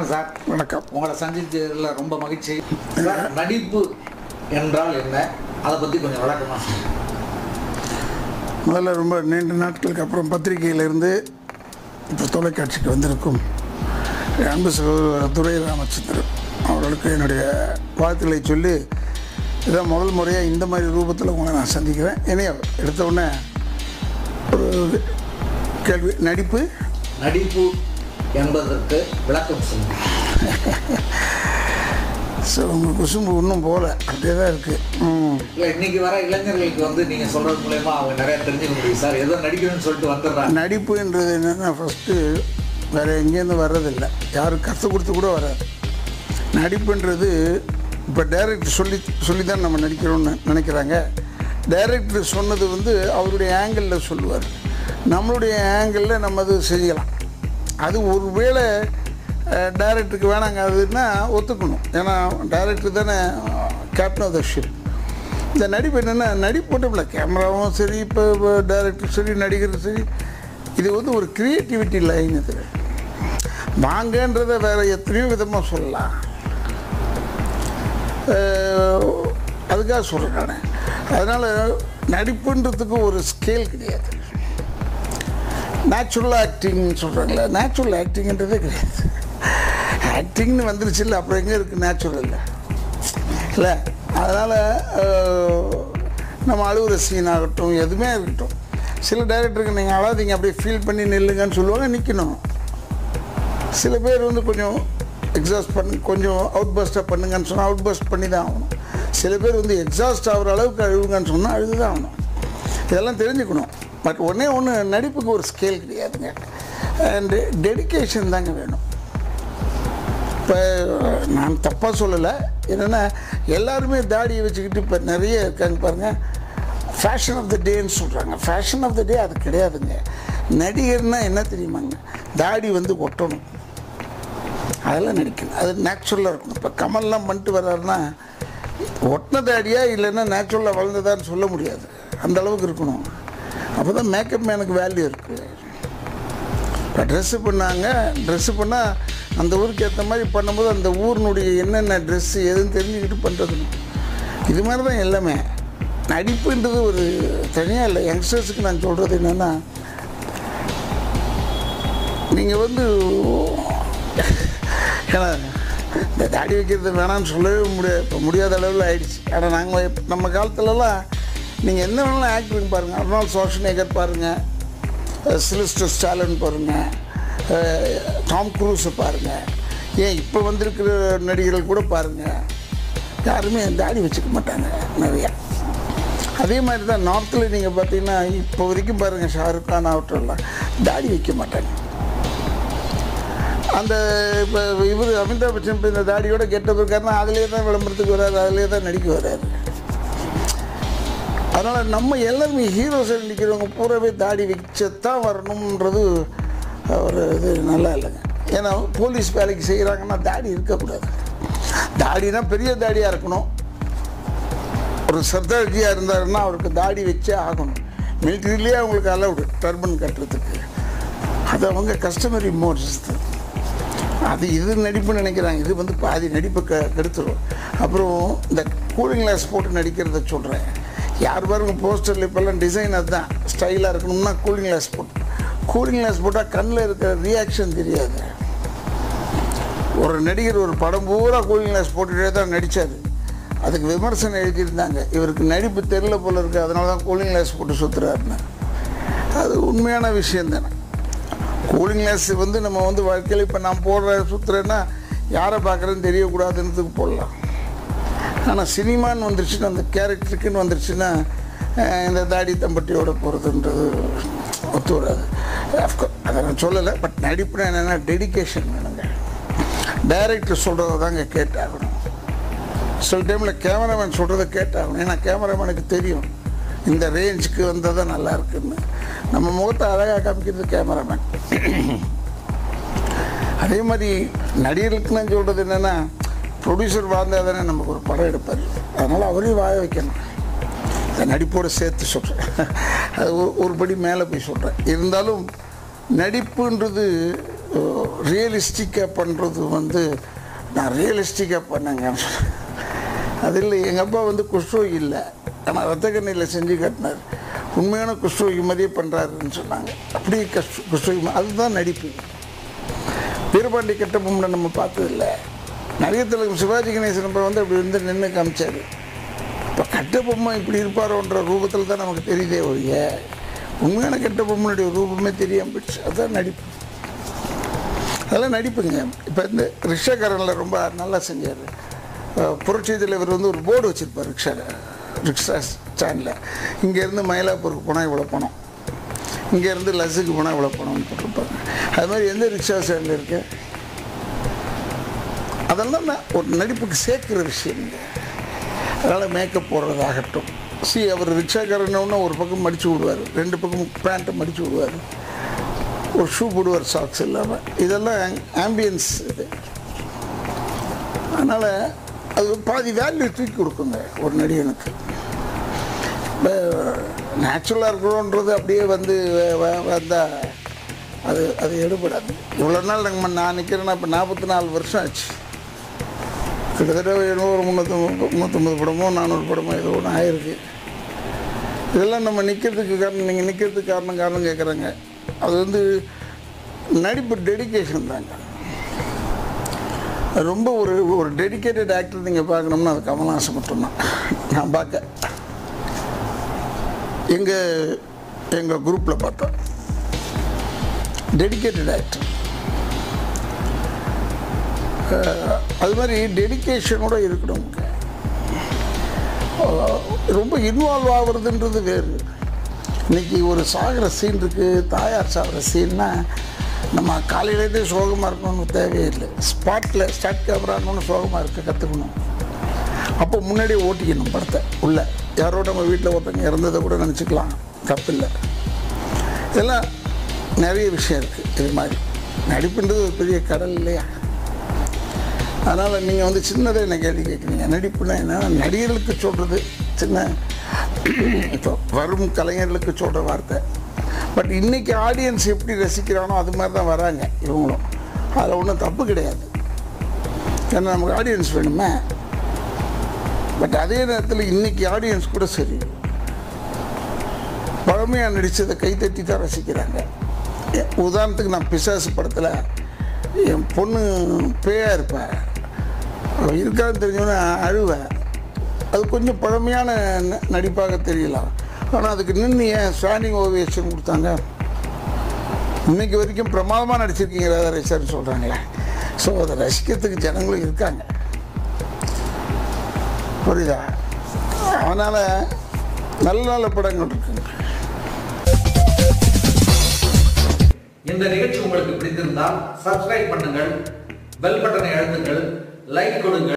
வணக்கம் சார் வணக்கம் உங்களை சந்திச்சதுல ரொம்ப மகிழ்ச்சி சார் நடிப்பு என்றால் என்ன அதை பற்றி கொஞ்சம் விளக்கமா சொல்லுங்க. முதல்ல ரொம்ப நீண்ட நாட்களுக்கு அப்புறம் பத்திரிகையிலிருந்து இப்போ தொலைக்காட்சிக்கு வந்திருக்கும் என் அன்பு சகோதரர் துரை ராமச்சந்திரன் அவர்களுக்கு என்னுடைய வாழ்த்துக்களை சொல்லி இதான் முதல் முறையாக இந்த மாதிரி ரூபத்தில் உங்களை நான் சந்திக்கிறேன் இனிய எடுத்த உடனே ஒரு கேள்வி நடிப்பு நடிப்பு என்பதற்கு விளக்கம் சொல்லுங்க ஸோ உங்கள் குசும்பு இன்னும் போகல அப்படியே தான் இருக்குது ம் இல்லை இன்னைக்கு வர இளைஞர்களுக்கு வந்து நீங்கள் சொல்றது மூலயமா அவங்க நிறைய தெரிஞ்சுக்க முடியும் சார் ஏதோ நடிக்கணும்னு சொல்லிட்டு வந்துடுறாங்க நடிப்புன்றது என்னென்னா ஃபஸ்ட்டு வேறு எங்கேருந்து வர்றதில்லை யாரும் கற்றுக் கொடுத்து கூட வராது நடிப்புன்றது இப்போ டைரக்டர் சொல்லி சொல்லி தான் நம்ம நடிக்கிறோம்னு நினைக்கிறாங்க டைரக்டர் சொன்னது வந்து அவருடைய ஆங்கிளில் சொல்லுவார் நம்மளுடைய ஆங்கிளில் நம்ம அது செய்யலாம் அது ஒருவேளை டைரக்டருக்கு வேணாங்க அதுன்னா ஒத்துக்கணும் ஏன்னா டைரக்டர் தானே கேப்டன் ஆஃப் த ஷிப் இந்த நடிப்பு என்னென்னா நடிப்பு மட்டும் இல்லை கேமராவும் சரி இப்போ டைரக்டர் சரி நடிகர் சரி இது வந்து ஒரு க்ரியேட்டிவிட்டி லைன் இது வாங்கன்றதை வேறு எத்தனையோ விதமாக சொல்லலாம் அஹ், அதுக்காக சொல்கிறேன் நான் அதனால் நடிப்புன்றதுக்கு ஒரு ஸ்கேல் கிடையாது நேச்சுரல் ஆக்டிங்னு சொல்கிறாங்களே நேச்சுரல் ஆக்டிங்ன்றதே கிடையாது ஆக்டிங்னு வந்துருச்சு இல்லை அப்புறம் எங்கே இருக்குது நேச்சுரல் இல்லை அதனால் நம்ம அழுகுற சீன் ஆகட்டும் எதுவுமே இருக்கட்டும் சில டைரக்டருக்கு நீங்கள் அழாதீங்க அப்படியே ஃபீல் பண்ணி நில்லுங்கன்னு சொல்லுவாங்க நிற்கணும் சில பேர் வந்து கொஞ்சம் எக்ஸாஸ்ட் பண்ணு கொஞ்சம் அவுட் பஸ்ட்டாக பண்ணுங்கன்னு சொன்னால் அவுட் பஸ்ட் பண்ணி தான் ஆகணும் சில பேர் வந்து எக்ஸாஸ்ட் ஆகிற அளவுக்கு அழுவுங்கன்னு சொன்னால் அழுது தான் ஆகணும் இதெல்லாம் தெரிஞ்சுக்கணும் பட் ஒன்றே ஒன்று நடிப்புக்கு ஒரு ஸ்கேல் கிடையாதுங்க அண்டு டெடிகேஷன் தாங்க வேணும் இப்போ நான் தப்பாக சொல்லலை என்னென்னா எல்லாருமே தாடியை வச்சுக்கிட்டு இப்போ நிறைய இருக்காங்க பாருங்கள் ஃபேஷன் ஆஃப் த டேன்னு சொல்கிறாங்க ஃபேஷன் ஆஃப் த டே அது கிடையாதுங்க நடிகர்னா என்ன தெரியுமாங்க தாடி வந்து ஒட்டணும் அதெல்லாம் நடிக்கணும் அது நேச்சுரலாக இருக்கணும் இப்போ கமல்லாம் பண்ணிட்டு வர்றாருன்னா ஒட்டின தாடியா இல்லைன்னா நேச்சுரலாக வளர்ந்ததான்னு சொல்ல முடியாது அந்த அளவுக்கு இருக்கணும் அப்போ தான் மேக்கப் மேனுக்கு வேல்யூ இருக்குது இப்போ ட்ரெஸ்ஸு பண்ணாங்க ட்ரெஸ்ஸு பண்ணால் அந்த ஊருக்கு ஏற்ற மாதிரி பண்ணும்போது அந்த ஊரினுடைய என்னென்ன ட்ரெஸ்ஸு எதுன்னு தெரிஞ்சுக்கிட்டு பண்ணுறதுணும் இது மாதிரி தான் எல்லாமே நடிப்புன்றது ஒரு தனியாக இல்லை யங்ஸ்டர்ஸுக்கு நான் சொல்கிறது என்னென்னா நீங்கள் வந்து ஏன்னா இந்த தாடி வைக்கிறது வேணாம்னு சொல்லவே முடியாது இப்போ முடியாத அளவில் ஆயிடுச்சு ஆனால் நாங்கள் இப்ப நம்ம காலத்துலலாம் நீங்கள் என்ன வேணாலும் ஆக்ட் பண்ணி பாருங்கள் அர்னால் சோஷனேகர் பாருங்கள் சிலிஸ்டர் ஸ்டாலின் பாருங்கள் டாம் குரூஸை பாருங்கள் ஏன் இப்போ வந்திருக்கிற நடிகர்கள் கூட பாருங்கள் யாருமே தாடி வச்சுக்க மாட்டாங்க நிறையா அதே மாதிரி தான் நார்த்தில் நீங்கள் பார்த்தீங்கன்னா இப்போ வரைக்கும் பாருங்கள் ஷாருக் கான் ஆகட்டும் தாடி வைக்க மாட்டாங்க அந்த இப்போ இவர் அமிதாப் பச்சன் இப்போ இந்த தாடியோட கெட்டது இருக்காருன்னா அதிலே தான் விளம்பரத்துக்கு வராரு அதிலே தான் நடிக்க வராரு அதனால் நம்ம எல்லாருமே ஹீரோஸை நடிக்கிறவங்க பூராவே தாடி வச்சத்தான் வரணுன்றது ஒரு இது நல்லா இல்லைங்க ஏன்னா போலீஸ் வேலைக்கு செய்கிறாங்கன்னா தாடி இருக்கக்கூடாது தாடினா பெரிய தாடியாக இருக்கணும் ஒரு சர்தார்ஜியாக இருந்தாருன்னா அவருக்கு தாடி வச்சே ஆகணும் மிலிட்ரிலேயே அவங்களுக்கு அலவுடு டர்பன் கட்டுறதுக்கு அது அவங்க கஸ்டமரி மோட்ஸ் அது இது நடிப்பு நினைக்கிறாங்க இது வந்து பாதி நடிப்பை க கெடுத்துரும் அப்புறம் இந்த கூலிங் கிளாஸ் போட்டு நடிக்கிறத சொல்கிறேன் யார் பாருங்க போஸ்டரில் இப்போல்லாம் டிசைன் அதுதான் ஸ்டைலாக இருக்கணும்னா கூலிங் கிளாஸ் போட்டு கூலிங் கிளாஸ் போட்டால் கண்ணில் இருக்கிற ரியாக்ஷன் தெரியாது ஒரு நடிகர் ஒரு படம் பூரா கூலிங் கிளாஸ் போட்டுகிட்டே தான் நடித்தார் அதுக்கு விமர்சனம் எழுதியிருந்தாங்க இவருக்கு நடிப்பு தெரில போல இருக்குது அதனால தான் கூலிங் கிளாஸ் போட்டு சுற்றுறாருன்னு அது உண்மையான விஷயம் தானே கூலிங் கிளாஸ் வந்து நம்ம வந்து வாழ்க்கையில் இப்போ நான் போடுற சுற்றுறேன்னா யாரை பார்க்குறேன்னு தெரியக்கூடாதுன்றதுக்கு போடலாம் ஆனால் சினிமான்னு வந்துருச்சுன்னா அந்த கேரக்டருக்குன்னு வந்துருச்சுன்னா அஹ், இந்த தாடி தம்பட்டியோட போகிறதுன்றது ஒத்து வராது அஃப்கோர்ஸ் அதை நான் சொல்லலை பட் நடிப்புனா என்னென்னா டெடிகேஷன் வேணுங்க டைரக்டர் சொல்கிறத தாங்க கேட்டாகணும் சில டைமில் கேமராமேன் சொல்கிறத கேட்டாகணும் ஏன்னா கேமராமேனுக்கு தெரியும் இந்த ரேஞ்சுக்கு வந்தால் தான் நல்லா இருக்குன்னு நம்ம முகத்தை அழகாக காமிக்கிறது கேமராமேன் அதே மாதிரி நடிகர்களுக்கு நான் சொல்கிறது என்னென்னா ப்ரொடியூசர் வாழ்ந்தால் தானே நமக்கு ஒரு படம் எடுப்பார் அதனால் அவரையும் வாழ வைக்கணும் இந்த நடிப்போடு சேர்த்து சொல்கிறேன் அது ஒரு- ஒரு படி மேலே போய் சொல்கிறேன் இருந்தாலும் நடிப்புன்றது ரியலிஸ்டிக்காக பண்ணுறது வந்து நான் ரியலிஸ்டிக்காக பண்ணேங்க அது இல்லை எங்கள் அப்பா வந்து குஷ்ரோகி இல்லை ஆனால் ரத்த கண்ணியில் செஞ்சு காட்டினார் உண்மையான குஷ்ரோகி மாதிரியே பண்ணுறாருன்னு சொன்னாங்க அப்படியே கஷ் குஷ்ரோகி மா- அதுதான் நடிப்பு வீரபாண்டி கட்டபொம்மனை நம்ம பார்த்ததில்ல நடிகர் திலகம் சிவாஜி கணேசன் அப்புறம் வந்து அப்படி வந்து நின்று காமிச்சார் இப்போ கட்டபொம்மை இப்படி இருப்பாரோன்ற ரூபத்தில் தான் நமக்கு தெரியுதே ஒழிய உண்மையான கட்டபொம்மனுடைய ரூபமே தெரியாம போயிடுச்சு அதுதான் நடிப்பு அதெல்லாம் நடிப்புங்க இப்போ இந்த ரிக்ஷாக்காரனில் ரொம்ப நல்லா செஞ்சார் புரட்சி தலைவர் வந்து ஒரு போர்டு வச்சுருப்பார் ரிக்ஷா ரிக்ஷா ஸ்டாண்டில் இங்கேருந்து மயிலாப்பூருக்கு போனால் இவ்வளோ பணம் இங்கேருந்து லஸ்ஸுக்கு போனால் இவ்வளோ பணம்னு போட்டிருப்பாங்க அது மாதிரி எந்த ரிக்ஷா ஸ்டாண்டில் இருக்கு அதெல்லாம் நான் ஒரு நடிப்புக்கு சேர்க்குற விஷயங்க அதனால் மேக்கப் போடுறதாகட்டும் சி அவர் ரிக்ஷாக்காரன்னு ஒரு பக்கம் மடித்து விடுவார் ரெண்டு பக்கம் பேண்ட்டை மடித்து விடுவார் ஒரு ஷூ போடுவார் சாக்ஸ் இல்லாமல் இதெல்லாம் ஆம்பியன்ஸ் இது அதனால் அது பாதி வேல்யூ தூக்கி கொடுக்குங்க ஒரு நடிகனுக்கு இப்போ நேச்சுரலாக இருக்கிறோன்றது அப்படியே வந்து வந்தால் அது அது எடுபடாது இவ்வளோ நாள் நம்ம நான் நிற்கிறேன்னா இப்போ நாற்பத்தி நாலு வருஷம் ஆச்சு கிட்டத்தட்ட என்னவோ ஒரு முந்நூற்றி முந்நூற்றம்பது படமோ நானூறு படமோ ஏதோ ஒன்று ஆயிருக்கு இதெல்லாம் நம்ம நிற்கிறதுக்கு காரணம் நீங்கள் நிற்கிறதுக்கு காரணம் காரணம் கேட்குறாங்க அது வந்து நடிப்பு டெடிகேஷன் தாங்க ரொம்ப ஒரு ஒரு டெடிகேட்டட் ஆக்டர் நீங்கள் பார்க்கணும்னா அது கமல்ஹாசன் மட்டும்தான் நான் பார்க்க எங்கள் எங்கள் குரூப்பில் பார்த்தோம் டெடிகேட்டட் ஆக்டர் அது மாதிரி டெடிகேஷனோட இருக்கணும் ரொம்ப இன்வால்வ் ஆகுறதுன்றது வேறு இன்னைக்கு ஒரு சாகிற சீன் இருக்குது தாயார் சாகிற சீன்னா நம்ம காலையிலேருந்தே சோகமாக இருக்கணும்னு தேவையில்லை ஸ்பாட்டில் ஸ்டார்ட் கேமரான்னு சோகமாக இருக்க கற்றுக்கணும் அப்போ முன்னாடியே ஓட்டிக்கணும் படத்தை உள்ள யாரோ நம்ம வீட்டில் ஒருத்தங்க இறந்ததை கூட நினச்சிக்கலாம் தப்பில்லை இதெல்லாம் நிறைய விஷயம் இருக்குது இது மாதிரி நடிப்புன்றது ஒரு பெரிய கடல் இல்லையா அதனால் நீங்கள் வந்து சின்னதாக என்ன கேள்வி கேட்குறீங்க நடிப்புனா என்ன நடிகர்களுக்கு சொல்கிறது சின்ன இப்போ வரும் கலைஞர்களுக்கு சொல்கிற வார்த்தை பட் இன்றைக்கி ஆடியன்ஸ் எப்படி ரசிக்கிறானோ அது மாதிரி தான் வராங்க இவங்களும் அதில் ஒன்றும் தப்பு கிடையாது ஏன்னா நமக்கு ஆடியன்ஸ் வேணுமே பட் அதே நேரத்தில் இன்றைக்கி ஆடியன்ஸ் கூட சரி பழமையாக நடித்ததை கைத்தட்டி தான் ரசிக்கிறாங்க எ- உதாரணத்துக்கு நான் பிசாசு படத்தில் என் பொண்ணு பேயாக இருப்பேன் அவள் இருக்கான்னு தெரிஞ்சோன்னே அழுவேன் அது கொஞ்சம் பழமையான ந- நடிப்பாக தெரியலாம் ஆனால் அதுக்கு நின்று ஏன் ஸ்டாண்டிங் ஓவியேஷன் கொடுத்தாங்க இன்னைக்கு வரைக்கும் பிரமாதமாக நடிச்சிருக்கீங்க ராதாரேசர்னு சொல்கிறாங்களே ஸோ அதை ரசிக்கிறதுக்கு ஜனங்களும் இருக்காங்க புரியுதா அதனால் நல்ல நல்ல படங்கள் இருக்குங்க இந்த நிகழ்ச்சி உங்களுக்கு பிடித்திருந்தால் சப்ஸ்கிரைப் பண்ணுங்கள் பெல் பட்டனை அழுத்துங்கள் லைக் கொடுங்கள்